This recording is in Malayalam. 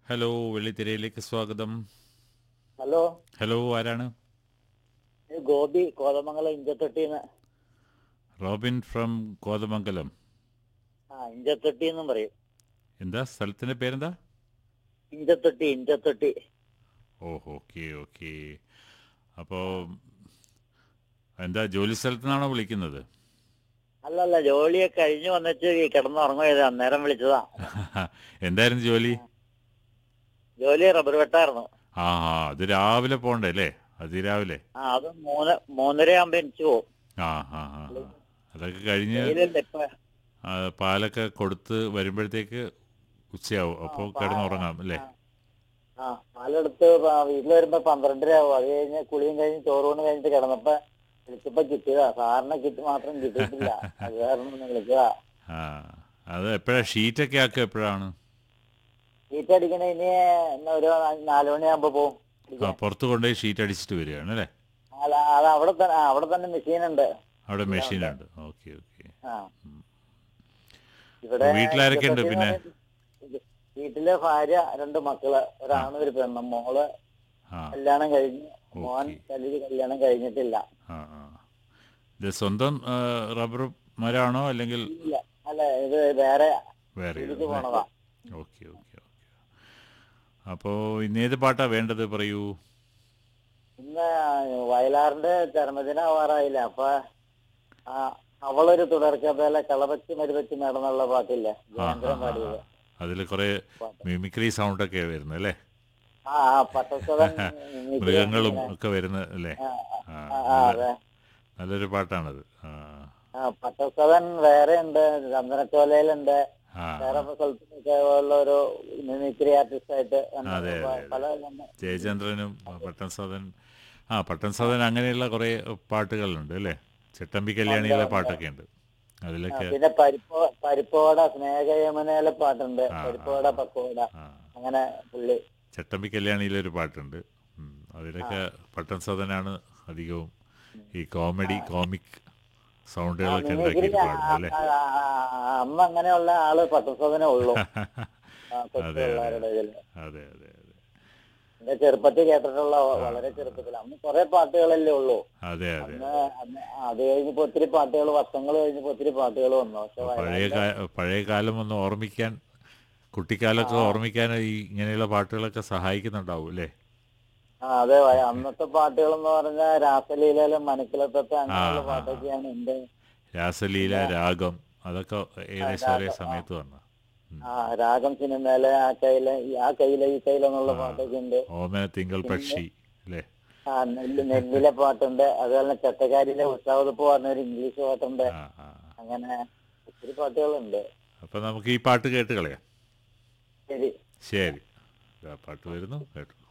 ഹലോ വെള്ളിത്തിരയിലേക്ക് സ്വാഗതം ഹലോ ഹലോ ആരാണ് ഇത് ഗോപി കോതമംഗലം ഇഞ്ചത്തൊട്ടിന്ന് റോബിൻ ഫ്രം കോതമംഗലം ആ ഇഞ്ചത്തൊട്ടി എന്നും പറയും എന്താ സ്ഥലത്തിൻ്റെ പേരെന്താ ഇഞ്ചത്തൊട്ടി ഇഞ്ചത്തൊട്ടി ഓ ഓക്കെ ഓക്കെ അപ്പോൾ എന്താ ജോലി സ്ഥലത്തു നിന്നാണോ വിളിക്കുന്നത് അല്ലല്ല ജോലിയൊക്കെ കഴിഞ്ഞു വന്നിട്ട് ഈ കിടന്നുറങ്ങുന്നത് അന്നേരം വിളിച്ചതാ എന്തായിരുന്നു ജോലി ജോലി റബ്ബർ വെട്ടായിരുന്നു ആ ആ അത് രാവിലെ പോകണ്ടേ അല്ലേ അതിരാവിലെ ആ അത് മൂന്ന് മൂന്നര ആകുമ്പോ എനിക്ക് പോകും ആ ആ ആ ആ. അതൊക്കെ കഴിഞ്ഞ് വെയിലല്ലേ ഇപ്പൊ ആ, പാലൊക്കെ കൊടുത്ത് വരുമ്പോഴത്തേക്ക് ഉച്ചയാവും അപ്പോൾ കിടന്നുറങ്ങാം അല്ലേ ആ പാലെടുത്ത് പ- വീട്ടിൽ വരുമ്പോ പന്ത്രണ്ടര ആവും അത് കഴിഞ്ഞ് കുളിയും കഴിഞ്ഞ് ചോറൂണ് കഴിഞ്ഞിട്ട് കിടന്നപ്പോ വിളിച്ചപ്പോ കിട്ടിയതാ സാറിനെ കിട്ടി മാത്രം കിട്ടിയിട്ടില്ല അത് കാരണം ഒന്ന് വിളിച്ചതാ ആ അത് എപ്പോഴാണ് ഷീറ്റൊക്കെ ആക്കുക എപ്പോഴാണ് ചീറ്റ് അടിക്കണ ഇനി ഒരു നാലു മണിയാകുമ്പോ പോകും ആ പുറത്ത് കൊണ്ടുപോയി ഷീറ്റ് അടിച്ചിട്ട് വരികയാണ് അല്ലേ അല്ല അത് അവിടെ തന്നെ ആ, അവിടെ തന്നെ മെഷീൻ ഉണ്ട് അവിടെ മെഷീനുണ്ട് ഓക്കെ ഓക്കെ ആ ഇവിടെ വീട്ടിലാരൊക്കെ ഉണ്ട് പിന്നെ? വീട്ടിലെ ഭാര്യ രണ്ട് മക്കള് ഒരാണും ഒരു പെണ്ണും മോള് ആ കല്യാണം കഴിഞ്ഞു മോൻ ഓക്കേ. കല്യാണം കല്യാണം കഴിഞ്ഞിട്ടില്ല ആ ആ ഇത് സ്വന്തം ആ, റബ്ബർ മരമാണോ അല്ലെങ്കിൽ ഇല്ല അല്ല ഇത് വേറെ വേറെ ഇതിക്ക് പോണതാ ഓക്കെ ഓക്കെ ഓക്കെ അപ്പോൾ ഇന്നേത് പാട്ടാ വേണ്ടത് പറയൂ ഇന്ന് വയലാറിന്റെ ചരമദിനം ആവാറായില്ല അപ്പൊ ആ അവളൊരു തുടർക്കഥയിലെ കളവച്ച് മരുവച്ച് നടന്നുള്ള പാട്ടില്ലേ ജയേന്ദ്രൻ പാടിയത് അതിൽ കുറേ മിമിക്രി സൗണ്ടൊക്കെ വരുന്നത് അല്ലേ ആ ആ പട്ടസവൻ മൃഗങ്ങളും ഒക്കെ വരുന്ന അല്ലേ ആ, ആ, ആ, ആ, അതെ നല്ലൊരു പാട്ടാണത് ആ ആ പട്ടസവൻ വേറെ ഉണ്ട് ചന്ദനച്ചോലയിലുണ്ട് ആ വേറെ സ്ഥലത്തൊക്കെ ഉള്ള ഒരു മിമിക്രി ആർട്ടിസ്റ്റ് ആയിട്ട് ഉണ്ട്. അതെ, അതെ, അതെ. പല ഉണ്ട്. ജയചന്ദ്രനും പട്ടൻ സദൻ ആ പട്ടൻ സദൻ അങ്ങനെയുള്ള കുറേ പാട്ടുകളുണ്ട് അല്ലേ ചെട്ടമ്പി കല്യാണിയിലെ പാട്ടൊക്കെ ഉണ്ട് ആ, അതിലൊക്കെ പിന്നെ പരിപ്പോ പരിപ്പോട സ്നേഹയമനയിലെ പാട്ടുണ്ട് ആ, പരിപ്പോട പക്കോട ആ അങ്ങനെ പുള്ളി ചട്ടമ്പി കല്യാണിയിലെ ഒരു പാട്ടുണ്ട് ഉം. അതിലൊക്കെ പട്ടൻ സദനാണ് അധികവും ഈ കോമഡി കോമിക് സൗണ്ടുകളൊക്കെ മിമിക്രി ഉണ്ടാക്കിയിട്ട് പാടുന്നത് അല്ലേ ആ, ആ, ആ, അന്ന് അങ്ങനെയുള്ള ആള് പട്ടസവനെ ഉള്ളൂ ആ, കൊച്ചു അതെ, അതെ. പിള്ളേരുടെ ഇതില് അതെ അതെ അതെ എന്റെ ചെറുപ്പത്തിൽ കേട്ടിട്ടുള്ള വളരെ ചെറുപ്പത്തിൽ അന്ന് കുറെ പാട്ടുകളല്ലേ ഉള്ളൂ അതെ അതെ അന്ന് അന്ന് അത് കഴിഞ്ഞപ്പോ ഒത്തിരി പാട്ടുകൾ വർഷങ്ങൾ കഴിഞ്ഞപ്പോ ഒത്തിരി പാട്ടുകൾ വന്നു പക്ഷെ പഴയ കാ- പഴയ കാലം ഒന്ന് ഓർമ്മിക്കാൻ കുട്ടിക്കാലമൊക്കെ ഓർമ്മിക്കാൻ ഈ ഇങ്ങനെയുള്ള പാട്ടുകളൊക്കെ സഹായിക്കുന്നുണ്ടാവും അല്ലേ ആ അതെ വയ- അന്നത്തെ പാട്ടുകൾ എന്ന് പറഞ്ഞാൽ രാസലീലയിലും മനക്കിലത്തൊക്കെ അങ്ങനെയുള്ള ആ, ആ, പാട്ടൊക്കെയാണ് എന്റെ രാസലീല രാഗം അതൊക്കെ ഏകദേശം ഒരേ സമയത്ത് വന്ന ആ രാഗം സിനിമയിലെ ആ കയ്യിലെ ഈ- ആ കയ്യിലെ ഈ കയ്യിലെന്നുള്ള പാട്ടൊക്കെ ഉണ്ട് ഓമന തിങ്കൾ പക്ഷി അല്ലേ ആ നെല്ല് നെല്ലിലെ പാട്ടുണ്ട് അതുപോലെ തന്നെ ചെത്തക്കാരിയിലെ ഉത്സാവതപ്പ് പറഞ്ഞ ഒരു ഇംഗ്ലീഷ് പാട്ടുണ്ട് ആ ആ അങ്ങനെ ഒത്തിരി പാട്ടുകളുണ്ട് അപ്പൊ നമുക്ക് ഈ പാട്ട് കേട്ട് കളയാം ശരി ശരി ആ പാട്ട് വരുന്നു കേട്ടു